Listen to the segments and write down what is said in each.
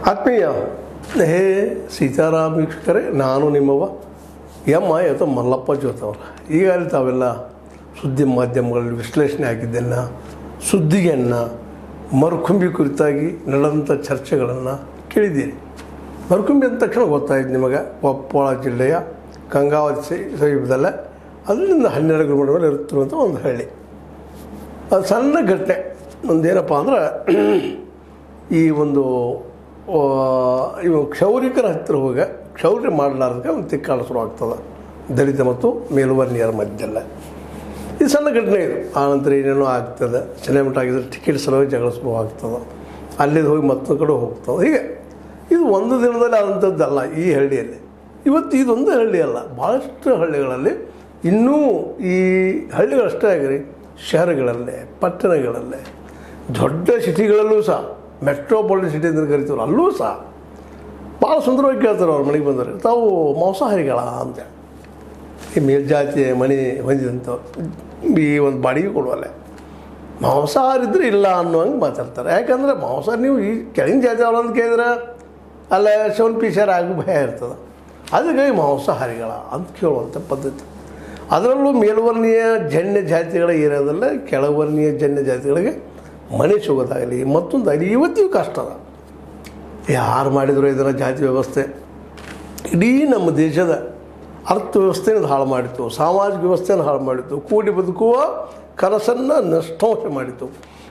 ಆತ್ಮೀಯ ಹೇ ಸೀತಾರಾಮ ವೀಕ್ಷಕರೇ ನಾನು ನಿಮ್ಮವ ಎಮ್ಮ ಇವತ್ತು ಮಲ್ಲಪ್ಪ ಜೋತವ್ರ ಈಗಾಗಲೇ ತಾವೆಲ್ಲ ಸುದ್ದಿ ಮಾಧ್ಯಮಗಳಲ್ಲಿ ವಿಶ್ಲೇಷಣೆ ಆಗಿದ್ದನ್ನು ಸುದ್ದಿಯನ್ನು ಮರುಕುಂಬಿ ಕುರಿತಾಗಿ ನಡೆದಂಥ ಚರ್ಚೆಗಳನ್ನು ಕೇಳಿದ್ದೀರಿ ಮರುಕುಂಬಿ ಅಂದ ತಕ್ಷಣ ಗೊತ್ತಾಯ್ತು ನಿಮಗೆ ಕೊಪ್ಪಳ ಜಿಲ್ಲೆಯ ಗಂಗಾವತಿ ಸ- ಸಮೀಪದಲ್ಲೇ ಅಲ್ಲಿಂದ ಹನ್ನೆರಡು ಕಿಲೋಮೀಟರ್ ಮೇಲೆ ಇರುತ್ತಿರುವಂಥ ಒಂದು ಹಳ್ಳಿ ಅದು ಸಣ್ಣ ಘಟನೆ ಒಂದೇನಪ್ಪ ಅಂದ್ರೆ ಈ ಒಂದು ಆ, ಇವು ಕ್ಷೌರಿಕರ ಹತ್ತಿರ ಹೋಗಿ ಕ್ಷೌರ್ಯ ಮಾಡಲಾರ್ದಕ್ಕೆ ಒಂದು ತಿಕ್ಕಾಡ ಶುರು ಆಗ್ತದೆ ದಲಿತ ಮತ್ತು ಮೇಲ್ವರ್ಣೀಯರ ಮಧ್ಯದಲ್ಲ ಇದು ಸಣ್ಣ ಘಟನೆ ಇದು ಆನಂತರ ಏನೇನೋ ಆಗ್ತದೆ ಸಿನಿಮಾ ಆಗಿದ್ರೆ ಟಿಕೆಟ್ ಸಲುವಾಗಿ ಜಗಳ ಶುರು ಆಗ್ತದೆ ಅಲ್ಲಿದ್ದು ಹೋಗಿ ಮತ್ತೊಂದು ಕಡೆ ಹೋಗ್ತದೆ ಹೀಗೆ ಇದು ಒಂದು ದಿನದಲ್ಲಿ ಆದಂಥದ್ದಲ್ಲ ಈ ಹಳ್ಳಿಯಲ್ಲಿ ಇವತ್ತು ಇದೊಂದು ಹಳ್ಳಿ ಅಲ್ಲ ಭಾಳಷ್ಟು ಹಳ್ಳಿಗಳಲ್ಲಿ ಇನ್ನೂ ಈ ಹಳ್ಳಿಗಳಷ್ಟೇ ಆಗಿರಿ ಶಹರಗಳಲ್ಲೇ ಪಟ್ಟಣಗಳಲ್ಲೇ ದೊಡ್ಡ ಸಿಟಿಗಳಲ್ಲೂ ಸಹ ಮೆಟ್ರೋಪಾಲಿಟನ್ ಸಿಟಿ ಅಂತ ಕರಿತೀವಲ್ಲ ಅಲ್ಲೂ ಸಹ ಭಾಳ ಸುಂದರವಾಗಿ ಕೇಳ್ತಾರೆ ಅವ್ರ ಮನೆಗೆ ಬಂದರೆ ತಾವು ಮಾಂಸಾಹಾರಿಗಳ ಅಂತ ಈ ಮೇಲ್ಜಾತಿ ಮನೆ ಹೊಂದಿದಂಥವ್ರು ಈ ಒಂದು ಬಾಡಿಗೆ ಕೊಡುವಲ್ಲ ಮಾಂಸಾಹಾರ ಇದ್ರೆ ಇಲ್ಲ ಅನ್ನೋಂಗೆ ಮಾತಾಡ್ತಾರೆ ಯಾಕಂದರೆ ಮಾಂಸಾಹಾರ ನೀವು ಈ ಕೆಳಗಿನ ಜಾತಿ ಅವ್ರು ಅಂತ ಕೇಳಿದ್ರೆ ಅಲ್ಲ ಸೌನ್ ಪೀಸರ್ ಆಗು ಭಯ ಇರ್ತದೆ ಅದಕ್ಕೆ ಮಾಂಸಾಹಾರಿಗಳ ಅಂತ ಕೇಳುವಂಥ ಪದ್ಧತಿ ಅದರಲ್ಲೂ ಮೇಲ್ವರ್ಣೀಯ ಜನ್ಯ ಜಾತಿಗಳ ಏರಿಯಾದಲ್ಲ ಕೆಳವರ್ಣೀಯ ಜನ್ಯ ಜಾತಿಗಳಿಗೆ ಮನೆ ಸಿಗೋದಾಗಲಿ ಮತ್ತೊಂದಾಗಲಿ ಇವತ್ತಿಗೂ ಕಷ್ಟ ಅದ ಯಾರು ಮಾಡಿದ್ರು ಇದರ ಜಾತಿ ವ್ಯವಸ್ಥೆ ಇಡೀ ನಮ್ಮ ದೇಶದ ಅರ್ಥವ್ಯವಸ್ಥೆಯನ್ನು ಹಾಳು ಮಾಡಿತ್ತು ಸಾಮಾಜಿಕ ವ್ಯವಸ್ಥೆಯನ್ನು ಹಾಳು ಮಾಡಿತ್ತು ಕೂಡಿ ಬದುಕುವ ಕನಸನ್ನು ನಷ್ಟಂಶ ಮಾಡಿತ್ತು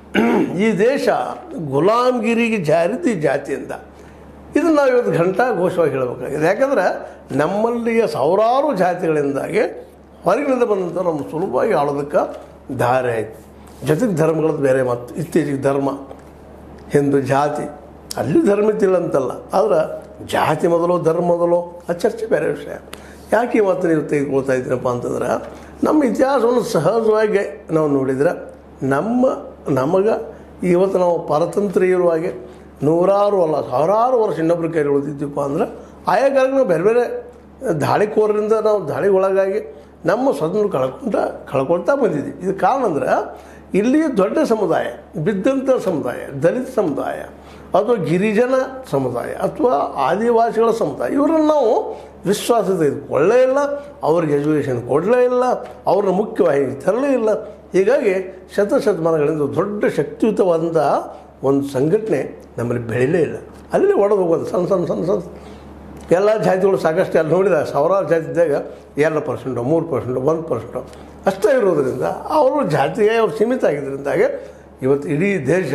ಈ ದೇಶ ಗುಲಾಮ್ಗಿರಿಗೆ ಜಾರಿದ್ದು ಈ ಜಾತಿಯಿಂದ ಇದನ್ನು ನಾವು ಇವತ್ತು ಘಂಟಾ ಘೋಷವಾಗಿ ಹೇಳಬೇಕಾಗಿದೆ ಯಾಕಂದ್ರೆ ನಮ್ಮಲ್ಲಿಯ ಸಾವಿರಾರು ಜಾತಿಗಳಿಂದಾಗಿ ಹೊರಗಿನಿಂದ ಬಂದಂಥ ನಮ್ಮ ಸುಲಭವಾಗಿ ಆಳೋದಕ್ಕೆ ದಾರಿ ಆಯಿತು ಜೊತೆಗೆ ಧರ್ಮಗಳದ್ದು ಬೇರೆ ಮತ್ತು ಇತ್ತೀಚೆಗೆ ಧರ್ಮ ಹಿಂದೂ ಜಾತಿ ಅಲ್ಲಿ ಧರ್ಮ ಇದ್ದಿಲ್ಲ ಅಂತಲ್ಲ ಆದ್ರೆ ಜಾತಿ ಮೊದಲು ಧರ್ಮ ಮೊದಲು ಆ ಚರ್ಚೆ ಬೇರೆ ವಿಷಯ ಯಾಕೆ ಈ ಮಾತು ನೀವು ತೆಗೆದುಕೊಳ್ತಾ ಇದ್ದೀನಪ್ಪ ಅಂತಂದ್ರೆ ನಮ್ಮ ಇತಿಹಾಸವನ್ನು ಸಹಜವಾಗಿ ನಾವು ನೋಡಿದ್ರೆ ನಮ್ಮ ನಮಗೆ ಇವತ್ತು ನಾವು ಪರತಂತ್ರ ಇರುವಾಗೆ ನೂರಾರು ಅಲ್ಲ ಸಾವಿರಾರು ವರ್ಷ ಇನ್ನೊಬ್ಬರ ಕೈ ಉಳಿದಿದ್ದೀವಪ್ಪ ಅಂದ್ರೆ ಆಯಾ ಕಾಲಕ್ಕೆ ನಾವು ಬೇರೆ ಬೇರೆ ದಾಳಿಕೋರರಿಂದ ನಾವು ದಾಳಿಗೊಳಗಾಗಿ ನಮ್ಮ ಸ್ವತಂತ್ರ ಕಳ್ಕೊಂತ ಕಳ್ಕೊಳ್ತಾ ಬಂದಿದ್ದೀವಿ ಇದು ಕಾರಣ ಅಂದ್ರೆ ಇಲ್ಲಿ ದೊಡ್ಡ ಸಮುದಾಯ ಬಿದ್ದಂಥ ಸಮುದಾಯ ದಲಿತ ಸಮುದಾಯ ಅಥವಾ ಗಿರಿಜನ ಸಮುದಾಯ ಅಥವಾ ಆದಿವಾಸಿಗಳ ಸಮುದಾಯ ಇವರನ್ನು ನಾವು ವಿಶ್ವಾಸದ ಕೊಳ್ಳೇ ಇಲ್ಲ ಅವ್ರಿಗೆ ಎಜುಕೇಷನ್ ಕೊಡಲೇ ಇಲ್ಲ ಅವ್ರನ್ನ ಮುಖ್ಯವಾಹಿನಿ ತರಲೇ ಇಲ್ಲ ಹೀಗಾಗಿ ಶತಶತಮಾನಗಳಿಂದ ದೊಡ್ಡ ಶಕ್ತಿಯುತವಾದಂಥ ಒಂದು ಸಂಘಟನೆ ನಮ್ಮಲ್ಲಿ ಬೆಳೀಲೇ ಇಲ್ಲ ಅಲ್ಲಿ ಒಡೆದು ಹೋಗೋದು ಸಣ್ಣ ಸಣ್ಣ ಸಣ್ಣ ಸಣ್ಣ ಎಲ್ಲ ಜಾತಿಗಳು ಸಾಕಷ್ಟು ಅಲ್ಲಿ ನೋಡಿದ ಸಾವಿರಾರು ಜಾತಿ ಇದ್ದಾಗ ಎರಡು ಪರ್ಸೆಂಟು ಮೂರು ಪರ್ಸೆಂಟು ಒಂದು ಪರ್ಸೆಂಟು ಅಷ್ಟೇ ಇರೋದರಿಂದ ಅವರು ಜಾತಿಗೆ ಅವ್ರು ಸೀಮಿತ ಆಗಿದ್ದರಿಂದಾಗೆ ಇವತ್ತು ಇಡೀ ದೇಶ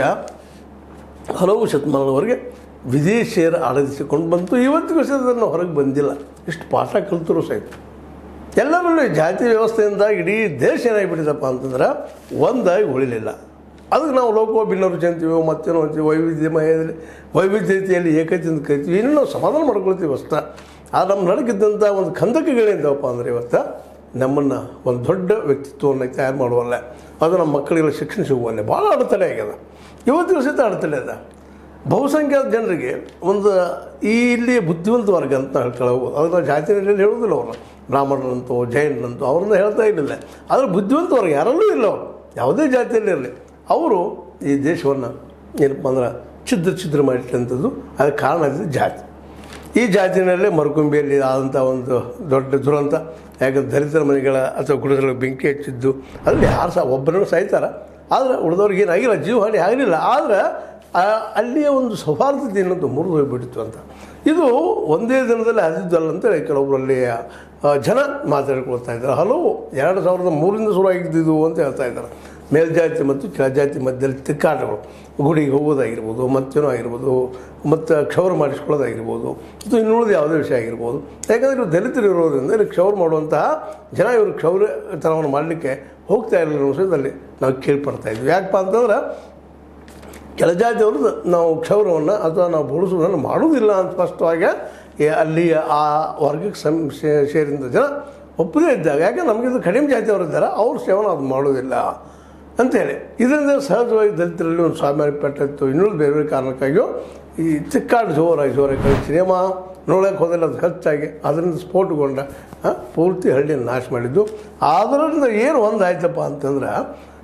ಹಲವು ಶತಮಾನದವರೆಗೆ ವಿದೇಶಿಯರ ಆಡಳಿಸಿಕೊಂಡು ಬಂತು ಇವತ್ತಿಗೂ ಸಹ ಅದನ್ನು ಹೊರಗೆ ಬಂದಿಲ್ಲ ಇಷ್ಟು ಪಾಠ ಕಲಿತರು ಸಹಿತ ಎಲ್ಲರಲ್ಲೂ ಈ ಜಾತಿ ವ್ಯವಸ್ಥೆಯಿಂದ ಇಡೀ ದೇಶ ಏನಾಗಿಬಿಟ್ಟಿದಪ್ಪ ಅಂತಂದ್ರೆ ಒಂದಾಗಿ ಉಳಿಲಿಲ್ಲ ಅದಕ್ಕೆ ನಾವು ಲೋಕ ಭಿನ್ನರು ಅಂತೀವಿ ಮತ್ತೇನೋ ಅಂತೀವಿ ವೈವಿಧ್ಯಮಯದಲ್ಲಿ ವೈವಿಧ್ಯತೆಯಲ್ಲಿ ಏಕತೆ ಅಂತ ಕರಿತೀವಿ ಇನ್ನೂ ನಾವು ಸಮಾಧಾನ ಮಾಡ್ಕೊಳ್ತೀವಿ ಅಷ್ಟ ಆ ನಮ್ಮ ನಡಕಿದ್ದಂಥ ಒಂದು ಖಂದಕಗಳೇನಿದ್ದಾವಪ್ಪ ಅಂದರೆ ಇವತ್ತು ನಮ್ಮನ್ನು ಒಂದು ದೊಡ್ಡ ವ್ಯಕ್ತಿತ್ವವನ್ನು ತಯಾರು ಮಾಡುವಲ್ಲ ಅದು ನಮ್ಮ ಮಕ್ಕಳಿಗೆ ಶಿಕ್ಷಣ ಸಿಗುವಲ್ಲೇ ಭಾಳ ಅಡೆತಡೆ ಆಗ್ಯದ ಇವತ್ತಿಗೂ ಸಹಿತ ಅಡೆತಡೆ ಅದ ಬಹುಸಂಖ್ಯಾತ ಜನರಿಗೆ ಒಂದು ಈ ಇಲ್ಲಿ ಬುದ್ಧಿವಂತ ವರ್ಗ ಅಂತ ಹೇಳ್ಕೊಳ್ಳಬಹುದು ಅದನ್ನ ಜಾತಿ ನೆಲೆಯಲ್ಲಿ ಹೇಳೋದಿಲ್ಲ ಅವರು ಬ್ರಾಹ್ಮಣರಂತೋ ಜೈನರಂತೋ ಅವ್ರನ್ನ ಹೇಳ್ತಾ ಇರಲಿಲ್ಲ ಆದರೆ ಬುದ್ಧಿವಂತ ವರ್ಗ ಯಾರಲ್ಲೂ ಇಲ್ಲ ಅವರು ಯಾವುದೇ ಜಾತಿಯಲ್ಲಿ ಇರಲಿ ಅವರು ಈ ದೇಶವನ್ನು ಏನಪ್ಪ ಅಂದ್ರೆ ಛಿದ್ರ ಛಿದ್ರ ಮಾಡಿಟ್ಟಂಥದ್ದು ಅದಕ್ಕೆ ಕಾರಣ ಇದೆ ಜಾತಿ ಈ ಜಾತಿನಲ್ಲೇ ಮರುಕುಂಬಿಯಲ್ಲಿ ಆದಂಥ ಒಂದು ದೊಡ್ಡ ದುರಂತ ಯಾಕಂದ್ರೆ ದಲಿತರ ಮನೆಗಳ ಅಥವಾ ಗುಡಿಸಲು ಬೆಂಕಿ ಹಚ್ಚಿದ್ದು ಅದ್ರಲ್ಲಿ ಯಾರು ಸಹ ಒಬ್ಬರನ್ನು ಸಾಯ್ತಾರೆ ಆದರೆ ಉಳಿದವ್ರಿಗೆ ಏನಾಗಿಲ್ಲ ಜೀವ ಹಾನಿ ಆಗಲಿಲ್ಲ ಆದರೆ ಆ- ಅಲ್ಲಿಯ ಒಂದು ಸೌಹಾರ್ದತೆ ಅನ್ನೋದು ಮುರಿದು ಹೋಗಿಬಿಟ್ಟಿತ್ತು ಅಂತ ಇದು ಒಂದೇ ದಿನದಲ್ಲಿ ಆದಿದ್ದಲ್ಲ ಅಂತೇಳಿ ಕೆಲವೊಬ್ಬರಲ್ಲಿ ಆ, ಜನ ಮಾತಾಡ್ಕೊಳ್ತಾ ಇದ್ದಾರೆ ಹಲವು ಎರಡು ಸಾವಿರದ ಮೂರರಿಂದ ಶುರು ಆಗಿದ್ದು ಅಂತ ಹೇಳ್ತಾ ಇದ್ದಾರೆ ಮೇಲ್ಜಾತಿ ಮತ್ತು ಕೆಳಜಾತಿ ಮಧ್ಯದಲ್ಲಿ ತಿಕ್ಕಾಟಗಳು ಗುಡಿಗೆ ಹೋಗೋದಾಗಿರ್ಬೋದು ಮತ್ತೇನೋ ಆಗಿರ್ಬೋದು ಮತ್ತು ಕ್ಷೌರ ಮಾಡಿಸ್ಕೊಳ್ಳೋದಾಗಿರ್ಬೋದು ಇದು ಇನ್ನುಳಿದ ಯಾವುದೇ ವಿಷಯ ಆಗಿರ್ಬೋದು ಯಾಕಂದರೆ ಇವರು ದಲಿತರು ಇರೋದ್ರಿಂದ ಇಲ್ಲಿ ಕ್ಷೌರ ಮಾಡುವಂತಹ ಜನ ಇವರು ಕ್ಷೌರತನವನ್ನು ಮಾಡಲಿಕ್ಕೆ ಹೋಗ್ತಾ ಇರಲಿಲ್ಲ ಅನ್ನೋ ವಿಷಯದಲ್ಲಿ ನಾವು ಕೇಳ್ಪಡ್ತಾ ಇದ್ವಿ ಯಾಕಪ್ಪ ಅಂತಂದ್ರೆ ಕೆಳಜಾತಿಯವರು ನಾವು ಕ್ಷೌರವನ್ನು ಅಥವಾ ನಾವು ಬಳಸುವುದನ್ನು ಮಾಡುವುದಿಲ್ಲ ಅಂತ ಸ್ಪಷ್ಟವಾಗಿ ಈ- ಅಲ್ಲಿ ಆ ವರ್ಗಕ್ಕೆ ಸಂ ಸೇ- ಸೇರಿದ ಜನ ಒಪ್ಪದೇ ಇದ್ದಾಗ ಯಾಕೆ ನಮಗಿದು ಕಡಿಮೆ ಜಾತಿಯವರು ಇದ್ದಾರೆ ಅವ್ರ ಸೇವನ ಅದು ಮಾಡೋದಿಲ್ಲ ಅಂತೇಳಿ ಇದರಿಂದ ಸಹಜವಾಗಿ ದಲಿತರಲ್ಲಿ ಒಂದು ಸ್ವಾಭಿಮಾನ ಪೆಟ್ಟಿತ್ತು ಇನ್ನೊಂದು ಬೇರೆ ಬೇರೆ ಕಾರಣಕ್ಕಾಗಿಯೂ ಈ ಚಿಕ್ಕಾಡು ಜೋರಾಗಿ ಜೋರಾಗಿ ಸಿನಿಮಾ ನೋಡೋಕೆ ಹೋದಲ್ಲಿ ಅದು ಹೆಚ್ಚಾಗಿ ಅದರಿಂದ ಸ್ಫೋಟಗೊಂಡ ಆ, ಪೂರ್ತಿ ಹಳ್ಳಿಯನ್ನು ನಾಶ ಮಾಡಿದ್ದು ಅದರಿಂದ ಏನು ಒಂದು ಆಯ್ತಪ್ಪ ಅಂತಂದ್ರೆ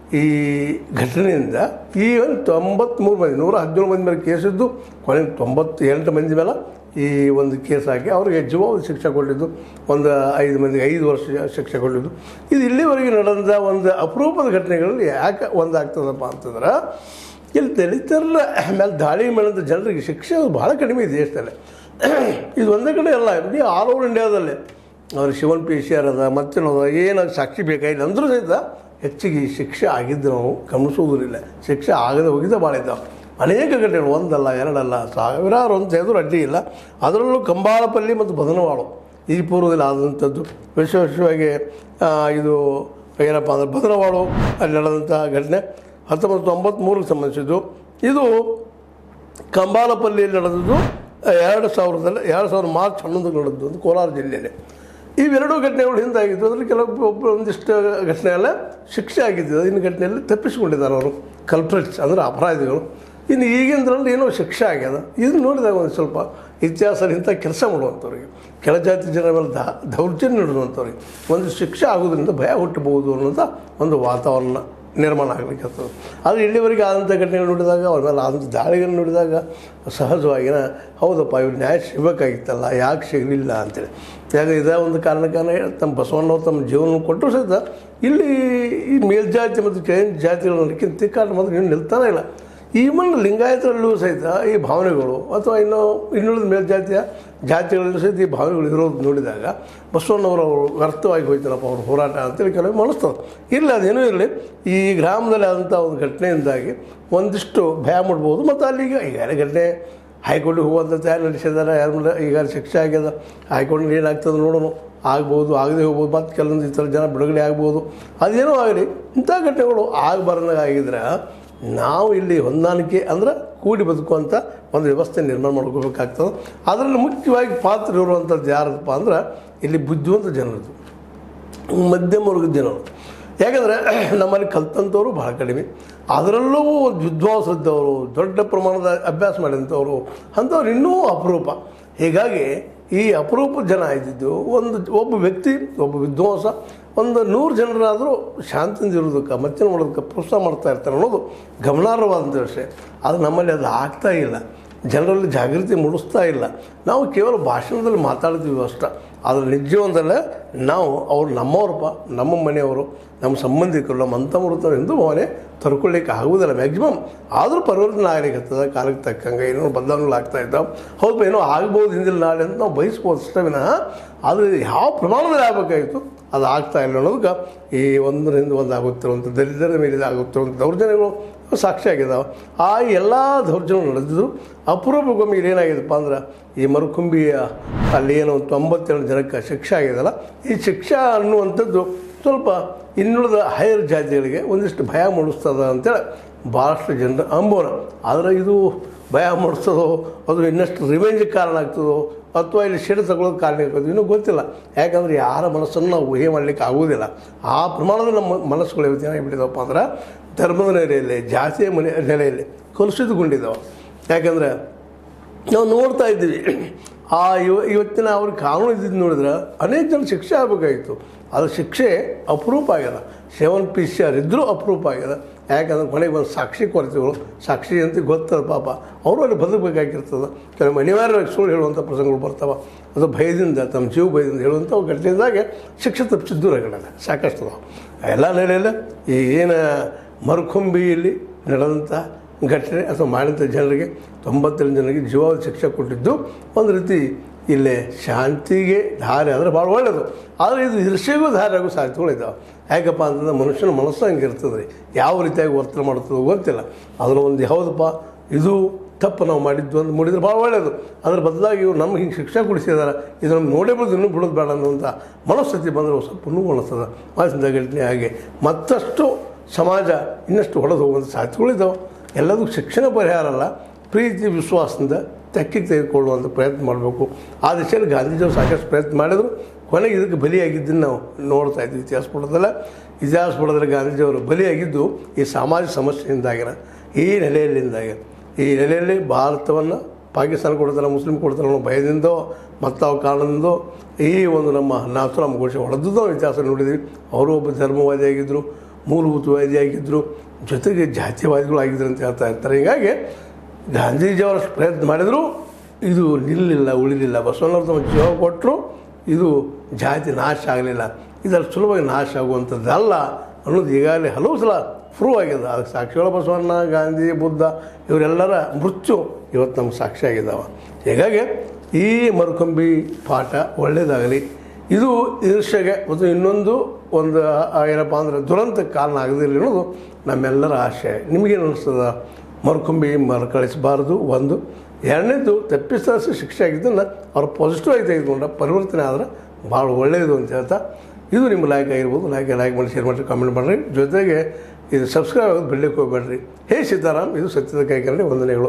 ಈ ಘಟನೆಯಿಂದ ಈ ಒಂದು ತೊಂಬತ್ತ್ಮೂರು ಮಂದಿ ನೂರ ಹದಿನೇಳು ಮಂದಿ ಮೇಲೆ ಕೇಸಿದ್ದು ಕೊನೆಗೆ ತೊಂಬತ್ತು ಎಂಟು ಮಂದಿ ಮೇಲೆ ಈ ಒಂದು ಕೇಸ್ ಹಾಕಿ ಅವರಿಗೆ ಜೀವಾವಧಿ ಶಿಕ್ಷೆ ಕೊಟ್ಟಿದ್ದು ಒಂದು ಐದು ಮಂದಿಗೆ ಐದು ವರ್ಷ ಶಿಕ್ಷೆ ಕೊಟ್ಟಿದ್ದು ಇದು ಇಲ್ಲಿವರೆಗೆ ನಡೆದ ಒಂದು ಅಪರೂಪದ ಘಟನೆಗಳಲ್ಲಿ ಯಾಕೆ ಒಂದಾಗ್ತದಪ್ಪ ಅಂತಂದ್ರೆ ಇಲ್ಲಿ ದಲಿತರ ಮೇಲೆ ದಾಳಿ ಮಾಡಿದ ಜನರಿಗೆ ಶಿಕ್ಷೆ ಭಾಳ ಕಡಿಮೆ ಇದೆ ದೇಶದಲ್ಲಿ ಇದು ಒಂದೇ ಕಡೆ ಅಲ್ಲ ಇಡೀ ಆಲ್ ಓವರ್ ಇಂಡಿಯಾದಲ್ಲಿ ಅವ್ರು ಶಿವನ್ ಪಿ ಸಿ ಆರ್ ಅದ ಮತ್ತೇನದ ಏನು ಸಾಕ್ಷಿ ಬೇಕಾಗಿಲ್ಲ ಅಂದರೂ ಸಹಿತ ಹೆಚ್ಚಿಗೆ ಈ ಶಿಕ್ಷೆ ಆಗಿದ್ದು ನಾವು ಗಮನಿಸುವುದಿಲ್ಲ ಶಿಕ್ಷೆ ಆಗದೆ ಹೋಗಿದ್ದ ಭಾಳ ಇದ್ದಾವೆ ಅನೇಕ ಘಟನೆಗಳು ಒಂದಲ್ಲ ಎರಡಲ್ಲ ಸಾವಿರಾರು ಅಂತ ಹೇಳಿದ್ರು ಅಡ್ಡಿ ಇಲ್ಲ ಅದರಲ್ಲೂ ಕಂಬಾಳಪಲ್ಲಿ ಮತ್ತು ಬದನವಾಳು ಈ ಪೂರ್ವದಲ್ಲಿ ಆದಂಥದ್ದು ವಿಶ್ವ ವಿಶ್ವವಾಗಿ ಆ, ಇದು ಏನಪ್ಪ ಅಂದ್ರೆ ಬದನವಾಳು ಅಲ್ಲಿ ನಡೆದಂಥ ಘಟನೆ ಹತ್ತೊಂಬತ್ತು ತೊಂಬತ್ತ್ಮೂರಕ್ಕೆ ಸಂಬಂಧಿಸಿದ್ದು ಇದು ಕಂಬಾಲಪಲ್ಲಿಯಲ್ಲಿ ನಡೆದದ್ದು ಎರಡು ಸಾವಿರದಲ್ಲಿ ಎರಡು ಸಾವಿರದ ಮಾರ್ಚ್ ಹನ್ನೊಂದಕ್ಕೆ ನಡೆದದ್ದು ಒಂದು ಕೋಲಾರ ಜಿಲ್ಲೆಯಲ್ಲಿ ಇವೆರಡೂ ಘಟನೆಗಳು ಹಿಂದಾಗಿದ್ದು ಅದರಲ್ಲಿ ಕೆಲವು ಒಬ್ಬ ಒಂದಿಷ್ಟು ಘಟನೆ ಎಲ್ಲ ಶಿಕ್ಷೆ ಆಗಿದ್ದು ಇನ್ನು ಘಟನೆಯಲ್ಲಿ ತಪ್ಪಿಸಿಕೊಂಡಿದ್ದಾರೆ ಅವರು ಕಲ್ಪ್ರಿಟ್ಸ್ ಅಂದರೆ ಅಪರಾಧಿಗಳು ಇನ್ನು ಈಗಿನದ್ರಲ್ಲಿ ಏನೋ ಶಿಕ್ಷೆ ಆಗ್ಯದ ಇದನ್ನು ನೋಡಿದಾಗ ಒಂದು ಸ್ವಲ್ಪ ಇತಿಹಾಸದಲ್ಲಿ ಇಂಥ ಕೆಲಸ ಮಾಡುವಂಥವ್ರಿಗೆ ಕೆಳಜಾತಿ ಜನರ ಮೇಲೆ ದಾ ದೌರ್ಜನ್ಯ ನೀಡುವಂಥವ್ರಿಗೆ ಒಂದು ಶಿಕ್ಷೆ ಆಗೋದ್ರಿಂದ ಭಯ ಹುಟ್ಟಬಹುದು ಅನ್ನೋಂಥ ಒಂದು ವಾತಾವರಣ ನಿರ್ಮಾಣ ಆಗಲಿಕ್ಕತ್ತದ ಆದರೆ ಇಲ್ಲಿವರೆಗೆ ಆದಂಥ ಘಟನೆಗಳು ನೋಡಿದಾಗ ಅವ್ರ ಮೇಲೆ ಆದಂಥ ದಾಳಿಗಳನ್ನು ನೋಡಿದಾಗ ಸಹಜವಾಗಿನ ಹೌದಪ್ಪ ಇವ್ರು ನ್ಯಾಯ ಸಿಗಬೇಕಾಗಿತ್ತಲ್ಲ ಯಾಕೆ ಸಿಗಲಿಲ್ಲ ಅಂತೇಳಿ ಯಾಕೆ ಇದೇ ಒಂದು ಕಾರಣಕ್ಕಾನೆ ತಮ್ಮ ಬಸವಣ್ಣವ್ರು ತಮ್ಮ ಜೀವನ ಕೊಟ್ಟರು ಸಹಿತ ಇಲ್ಲಿ ಈ ಮೇಲ್ಜಾತಿ ಮತ್ತು ಕೆಳಗಿನ ಜಾತಿಗಳನ್ನಕ್ಕಿಂತ ತಿಕ್ಕಾಟ ಮಾತ್ರ ಇನ್ನೂ ನಿಲ್ತಾನೆ ಇಲ್ಲ ಈವನ್ ಲಿಂಗಾಯತರಲ್ಲೂ ಸಹಿತ ಈ ಭಾವನೆಗಳು ಅಥವಾ ಇನ್ನು ಇನ್ನುಳಿದ ಮೇಲ್ಜಾತಿಯ ಜಾತಿಗಳಲ್ಲೂ ಸಹಿತ ಈ ಭಾವನೆಗಳು ಇರೋದು ನೋಡಿದಾಗ ಬಸವಣ್ಣವರು ಅವರು ವ್ಯರ್ಥವಾಗಿ ಹೋಯ್ತಾರಪ್ಪ ಅವ್ರ ಹೋರಾಟ ಅಂತೇಳಿ ಕೆಲವು ಮನಸ್ತದೆ ಇಲ್ಲ ಅದೇನೂ ಇರಲಿ ಈ ಗ್ರಾಮದಲ್ಲಿ ಆದಂಥ ಒಂದು ಘಟನೆಯಿಂದಾಗಿ ಒಂದಿಷ್ಟು ಭಯ ಮಾಡ್ಬೋದು ಮತ್ತು ಅಲ್ಲಿಗೆ ಈಗಾಗಲೇ ಘಟನೆ ಹೈಕೋರ್ಟಿಗೆ ಹೋಗುವಂಥ ತಯಾರಿ ನಡೆಸಿದ್ದಾರೆ ಯಾರ ಮೇಲೆ ಈಗ ಶಿಕ್ಷೆ ಆಗ್ಯದ ಹೈಕೋರ್ಟ್ನಲ್ಲಿ ಏನಾಗ್ತದೆ ನೋಡೋಣ ಆಗ್ಬೋದು ಆಗದೆ ಹೋಗ್ಬೋದು ಮತ್ತು ಕೆಲವೊಂದು ಈ ಥರ ಜನ ಬಿಡುಗಡೆ ಆಗ್ಬೋದು ಅದೇನೋ ಆಗಲಿ ಇಂಥ ಘಟನೆಗಳು ಆಗಬಾರ್ದಂಗೆ ಆಗಿದ್ರೆ ನಾವು ಇಲ್ಲಿ ಹೊಂದಾಣಿಕೆ ಅಂದ್ರೆ ಕೂಡಿ ಬದುಕುವಂಥ ಒಂದು ವ್ಯವಸ್ಥೆ ನಿರ್ಮಾಣ ಮಾಡ್ಕೋಬೇಕಾಗ್ತದೆ ಅದರಲ್ಲಿ ಮುಖ್ಯವಾಗಿ ಪಾತ್ರ ಇರುವಂಥದ್ದು ಯಾರಪ್ಪ ಅಂದ್ರೆ ಇಲ್ಲಿ ಬುದ್ಧಿವಂತ ಜನರದು ಮಧ್ಯಮ ವರ್ಗದ ಜನರು ಯಾಕಂದರೆ ನಮ್ಮಲ್ಲಿ ಕಲ್ತಂಥವ್ರು ಭಾಳ ಕಡಿಮೆ ಅದರಲ್ಲೂ ವಿದ್ವಾಂಸರಿದ್ದವರು ದೊಡ್ಡ ಪ್ರಮಾಣದ ಅಭ್ಯಾಸ ಮಾಡಿದಂಥವ್ರು ಅಂಥವ್ರು ಇನ್ನೂ ಅಪರೂಪ ಹೀಗಾಗಿ ಈ ಅಪರೂಪ ಜನ ಇದ್ದಿದ್ದು ಒಂದು ಒಬ್ಬ ವ್ಯಕ್ತಿ ಒಬ್ಬ ವಿದ್ವಾಂಸ ಒಂದು ನೂರು ಜನರಾದರೂ ಶಾಂತಿಯಿಂದ ಇರೋದಕ್ಕೆ ಮತ್ತಿನ ಮಾಡೋದಕ್ಕೆ ಪ್ರೋತ್ಸಾಹ ಮಾಡ್ತಾ ಇರ್ತಾರೆ ಅನ್ನೋದು ಗಮನಾರ್ಹವಾದಂಥ ವಿಷಯ ಅದು ನಮ್ಮಲ್ಲಿ ಅದು ಆಗ್ತಾ ಇಲ್ಲ ಜನರಲ್ಲಿ ಜಾಗೃತಿ ಮೂಡಿಸ್ತಾ ಇಲ್ಲ ನಾವು ಕೇವಲ ಭಾಷಣದಲ್ಲಿ ಮಾತಾಡ್ತೀವಿ ಅಷ್ಟೇ ಆದರೆ ನಿಜವಂದಲ್ಲ ನಾವು ಅವ್ರು ನಮ್ಮವ್ರಪ್ಪ ನಮ್ಮ ಮನೆಯವರು ನಮ್ಮ ಸಂಬಂಧಿಕರು ನಮ್ಮ ಅಂತಮೃತರು ಎಂದು ಭಾವನೆ ತರ್ಕೊಳ್ಳಿಕ್ಕೆ ಆಗುವುದಿಲ್ಲ ಮ್ಯಾಕ್ಸಿಮಮ್ ಆದರೂ ಪರಿವರ್ತನೆ ಆಗಲಿಕ್ಕೆ ಕಾಲಕ್ಕೆ ತಕ್ಕಂಗೆ ಏನೋ ಬದಲಾವಣೆಗಳು ಆಗ್ತಾ ಇದ್ದಾವೆ ಹೌದು ಏನೋ ಆಗ್ಬೋದು ಹಿಂದಿನ ನಾಳೆ ಅಂತ ನಾವು ಬಯಸ್ಬೋದು ಅಷ್ಟೇ ವಿನಃ ಆದರೆ ಯಾವ ಪ್ರಮಾಣದಲ್ಲಿ ಆಗಬೇಕಾಗಿತ್ತು ಅದು ಆಗ್ತಾ ಇಲ್ಲ ಅನ್ನೋದಕ್ಕೆ ಈ ಒಂದರಿಂದ ಒಂದು ಆಗುತ್ತಿರುವಂಥ ದಲಿತರ ಮೇಲೆ ಆಗುತ್ತಿರುವಂಥ ದೌರ್ಜನ್ಯಗಳು ಸಾಕ್ಷಿ ಆಗಿದ್ದಾವೆ ಆ ಎಲ್ಲ ದೌರ್ಜನ್ಯ ನಡೆದಿದ್ರು ಅಪರೂಪಕ್ಕೊಮ್ಮೆ ಇಲ್ಲೇನಾಗಿದೆಪ್ಪ ಅಂದ್ರೆ ಈ ಮರುಕುಂಬಿಯ ಅಲ್ಲಿ ಏನೋ ಒಂದು ತೊಂಬತ್ತೆರಡು ಜನಕ್ಕೆ ಶಿಕ್ಷೆ ಆಗಿದೆಯಲ್ಲ ಈ ಶಿಕ್ಷೆ ಅನ್ನುವಂಥದ್ದು ಸ್ವಲ್ಪ ಇನ್ನುಳಿದ ಹೈಯರ್ ಜಾತಿಗಳಿಗೆ ಒಂದಿಷ್ಟು ಭಯ ಮೂಡಿಸ್ತದ ಅಂತೇಳಿ ಭಾಳಷ್ಟು ಜನರ ಅಂಬೋನ ಆದರೆ ಇದು ಭಯ ಮೂಡಿಸ್ತದೋ ಅದು ಇನ್ನಷ್ಟು ರಿವೆಂಜಿಗೆ ಕಾರಣ ಆಗ್ತದೋ ಅಥವಾ ಇಲ್ಲಿ ಸಿಡು ತಗೊಳ್ಳೋದು ಕಾರಣ ಆಗ್ತದೆ ಇನ್ನೂ ಗೊತ್ತಿಲ್ಲ ಯಾಕಂದರೆ ಯಾರ ಮನಸ್ಸನ್ನು ನಾವು ಊಹೆ ಮಾಡಲಿಕ್ಕೆ ಆಗೋದಿಲ್ಲ ಆ ಪ್ರಮಾಣದ ನಮ್ಮ ಮನಸ್ಸುಗಳು ಇವತ್ತು ಏನಾಗಿಬಿಟ್ಟಿದವಪ್ಪ ಅಂದ್ರೆ ಧರ್ಮದ ನೆಲೆಯಲ್ಲಿ ಜಾತಿಯ ಮನೆ ನೆಲೆಯಲ್ಲಿ ಕಲುಷಿತಗೊಂಡಿದ್ದಾವೆ ಯಾಕಂದರೆ ನಾವು ನೋಡ್ತಾ ಇದ್ದೀವಿ ಆ ಇವ ಇವತ್ತಿನ ಅವ್ರ ಕಾನೂನು ಇದ್ದಿದ್ದು ನೋಡಿದ್ರೆ ಅನೇಕ ಜನ ಶಿಕ್ಷೆ ಆಗಬೇಕಾಗಿತ್ತು ಅದು ಶಿಕ್ಷೆ ಅಪರೂಪ ಆಗ್ಯದ ಸೆವೆನ್ ಪಿ ಸಿ ಆರ್ ಇದ್ದರೂ ಅಪರೂಪ ಆಗ್ಯದ ಯಾಕಂದ್ರೆ ಕೊನೆಗೆ ಒಂದು ಸಾಕ್ಷಿ ಕೊರತೆಗಳು ಸಾಕ್ಷಿ ಅಂತ ಗೊತ್ತದ ಪಾಪ ಅವರು ಅಲ್ಲಿ ಬದುಕಬೇಕಾಗಿರ್ತದೆ ಕೆಲವು ಅನಿವಾರ್ಯವಾಗಿ ಸುಳ್ಳು ಹೇಳುವಂಥ ಪ್ರಸಂಗಗಳು ಬರ್ತಾವೆ ಅದು ಭಯದಿಂದ ತಮ್ಮ ಜೀವ ಭಯದಿಂದ ಹೇಳುವಂಥ ಘಟನೆಯಿಂದಾಗೆ ಶಿಕ್ಷೆ ತಪ್ಪಿಸಿದ್ದು ರಗಡಲ್ಲ ಸಾಕಷ್ಟು ಅದಾವೆ ಎಲ್ಲ ನೆಲೆಯಲ್ಲಿ ಈ ಏನು ಮರುಕೊಂಬಿಯಲ್ಲಿ ನಡೆದಂಥ ಘಟನೆ ಅಥವಾ ಮಾಡಿದಂಥ ಜನರಿಗೆ ತೊಂಬತ್ತೆರಡು ಜನರಿಗೆ ಜೀವಾವಧಿ ಶಿಕ್ಷೆ ಕೊಟ್ಟಿದ್ದು ಒಂದು ರೀತಿ ಇಲ್ಲೇ ಶಾಂತಿಗೆ ದಾರಿ ಆದರೆ ಭಾಳ ಒಳ್ಳೆಯದು ಆದರೆ ಇದು ಹಿರ್ಷೆಗೂ ದಾರಿ ಆಗೋ ಸಾಧ್ಯತೆಗಳಿದ್ದಾವೆ ಯಾಕಪ್ಪ ಅಂತಂದ್ರೆ ಮನುಷ್ಯನ ಮನಸ್ಸು ಹಂಗೆ ಇರ್ತದೆ ರೀ ಯಾವ ರೀತಿಯಾಗಿ ವರ್ತನೆ ಮಾಡ್ತದೋ ಗೊತ್ತಿಲ್ಲ ಅದರ ಒಂದು ಯಾವುದಪ್ಪ ಇದು ತಪ್ಪು ನಾವು ಮಾಡಿದ್ದು ಅಂತ ಮೂಡಿದ್ರೆ ಭಾಳ ಒಳ್ಳೆಯದು ಅದ್ರ ಬದಲಾಗಿ ಇವ್ರು ನಮ್ಗೆ ಹಿಂಗೆ ಶಿಕ್ಷೆ ಕೊಡಿಸಿದಾರೆ ಇದು ನಮ್ಗೆ ನೋಡೇ ಬಿಡೋದು ಇನ್ನೂ ಬಿಡೋದು ಬೇಡ ಅನ್ನುವಂಥ ಮನಸ್ಥಿತಿ ಬಂದರೆ ಒಂದು ಸ್ವಲ್ಪ ನೋವು ಅನಿಸ್ತದೆ ಮಾಸಿಂದ ಘಟನೆ ಹಾಗೆ ಮತ್ತಷ್ಟು ಸಮಾಜ ಇನ್ನಷ್ಟು ಹೊಡೆದು ಹೋಗುವಂಥ ಸಾಧ್ಯತೆಗಳಿದ್ದಾವೆ ಎಲ್ಲದಕ್ಕೂ ಶಿಕ್ಷಣ ಪರಿಹಾರ ಅಲ್ಲ ಪ್ರೀತಿ ವಿಶ್ವಾಸದಿಂದ ತೆಕ್ಕಿಗೆ ತೆಗೆದುಕೊಳ್ಳುವಂಥ ಪ್ರಯತ್ನ ಮಾಡಬೇಕು ಆ ದಿಶೆಯಲ್ಲಿ ಗಾಂಧೀಜಿಯವರು ಸಾಕಷ್ಟು ಪ್ರಯತ್ನ ಮಾಡಿದರು ಕೊನೆಗೆ ಇದಕ್ಕೆ ಬಲಿಯಾಗಿದ್ದನ್ನು ನಾವು ನೋಡ್ತಾ ಇದ್ವಿ ಇತಿಹಾಸ ಪುಟದಲ್ಲ ಇತಿಹಾಸ ಪುಟದಲ್ಲಿ ಗಾಂಧೀಜಿಯವರು ಬಲಿಯಾಗಿದ್ದು ಈ ಸಾಮಾಜಿಕ ಸಮಸ್ಯೆಯಿಂದಾಗಿನ ಈ ನೆಲೆಯಲ್ಲಿಂದಾಗಿ ಈ ನೆಲೆಯಲ್ಲಿ ಭಾರತವನ್ನು ಪಾಕಿಸ್ತಾನ ಕೊಡ್ತಾರೆ ಮುಸ್ಲಿಂ ಕೊಡ್ತಾರೆ ಅನ್ನೋ ಭಯದಿಂದೋ ಮತ್ತಾವ ಕಾರಣದಿಂದೋ ಈ ಒಂದು ನಮ್ಮ ನಾಥುರಾಮ್ ಘೋಷ ಹೊಡೆದದ್ದು ನಾವು ಇತಿಹಾಸ ನೋಡಿದ್ವಿ ಅವರು ಒಬ್ಬ ಧರ್ಮವಾದಿಯಾಗಿದ್ದರು ಮೂಲಭೂತವಾದಿಯಾಗಿದ್ದರು ಜೊತೆಗೆ ಜಾತಿವಾದಿಗಳಾಗಿದ್ರು ಅಂತ ಹೇಳ್ತಾ ಇರ್ತಾರೆ ಹೀಗಾಗಿ ಗಾಂಧೀಜಿಯವರಷ್ಟು ಪ್ರಯತ್ನ ಮಾಡಿದರೂ ಇದು ನಿಲ್ಲಿಲ್ಲ ಉಳಿಲಿಲ್ಲ ಬಸವಣ್ಣವ್ರು ತಮ್ಮ ಜೀವ ಕೊಟ್ಟರು ಇದು ಜಾತಿ ನಾಶ ಆಗಲಿಲ್ಲ ಇದರ ಸುಲಭವಾಗಿ ನಾಶ ಆಗುವಂಥದ್ದಲ್ಲ ಅನ್ನೋದು ಈಗಾಗಲೇ ಹಲವು ಸಲ ಪ್ರೂವ್ ಆಗಿದೆ ಅದಕ್ಕೆ ಸಾಕ್ಷಿಗಳ ಬಸವಣ್ಣ ಗಾಂಧಿ ಬುದ್ಧ ಇವರೆಲ್ಲರ ಮೃತ್ಯು ಇವತ್ತು ನಮ್ಗೆ ಸಾಕ್ಷಿ ಆಗಿದ್ದಾವೆ ಹೀಗಾಗಿ ಈ ಮರುಕೊಂಬಿ ಪಾಠ ಒಳ್ಳೆಯದಾಗಲಿ ಇದು ಈರ್ಷೆಗೆ ಮತ್ತು ಇನ್ನೊಂದು ಒಂದು ಆ ಏನಪ್ಪ ಅಂದರೆ ದುರಂತಕ್ಕೆ ಕಾರಣ ಆಗದಿರಲಿ ಅನ್ನೋದು ನಮ್ಮೆಲ್ಲರ ಆಶೆ ನಿಮಗೇನು ಅನಿಸ್ತದ ಮರುಕೊಂಬಿ ಮರುಕಳಿಸಬಾರ್ದು ಒಂದು ಎರಡನೇದು ತಪ್ಪಿಸ ಶಿಕ್ಷೆ ಆಗಿದ್ದನ್ನು ಅವ್ರು ಪಾಸಿಟಿವ್ ಆಗಿ ತೆಗೆದುಕೊಂಡ ಪರಿವರ್ತನೆ ಆದ್ರೆ ಭಾಳ ಒಳ್ಳೆಯದು ಅಂತ ಹೇಳ್ತಾ ಇದು ನಿಮ್ಮ ಲೈಕ್ ಆಗಿರ್ಬೋದು ಲೈಕ್ ಲೈಕ್ ಮಾಡಿ ಶೇರ್ ಮಾಡಿ ಕಾಮೆಂಟ್ ಮಾಡಿರಿ ಜೊತೆಗೆ ಇದು ಸಬ್ಸ್ಕ್ರೈಬ್ ಆಗೋದು ಬಿಡ್ಲಿಕ್ಕೆ ಹೋಗ್ಬೇಡ್ರಿ ಹೇ ಸೀತಾರಾಮ್ ಇದು ಸತ್ಯದ ಕೈಕರಣೆ ವಂದನೆಗಳು